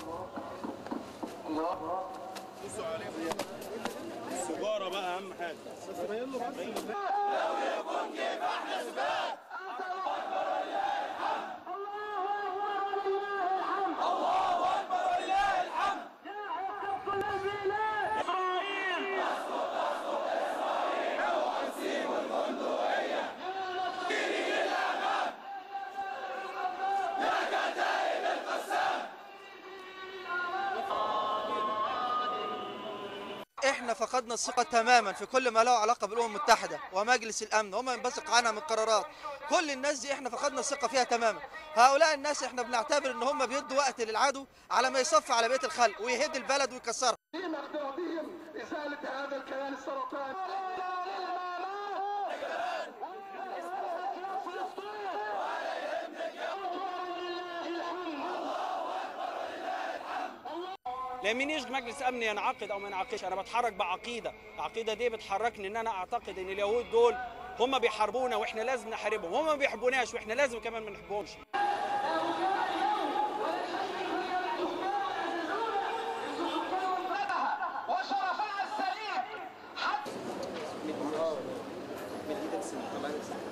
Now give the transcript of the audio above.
بصوا عليه السجاره بقى اهم حاجه احنا فقدنا الثقة تماما في كل ما له علاقة بالأمم المتحدة ومجلس الأمن وما ينبثق عنها من قرارات كل الناس دي احنا فقدنا الثقة فيها تماما هؤلاء الناس احنا بنعتبر ان هم بيدوا وقت للعدو على ما يصفي على بيت الخلق ويهد البلد ويكسرها في مقدرتهم إزالة هذا الكيان السرطاني لا مين يجي مجلس امن ينعقد او ما ينعقدش انا بتحرك بعقيده العقيده دي بتحركني ان انا اعتقد ان اليهود دول هم بيحاربونا واحنا لازم نحاربهم هم ما بيحبوناش واحنا لازم كمان ما نحبهمش وشرفها السليم حتى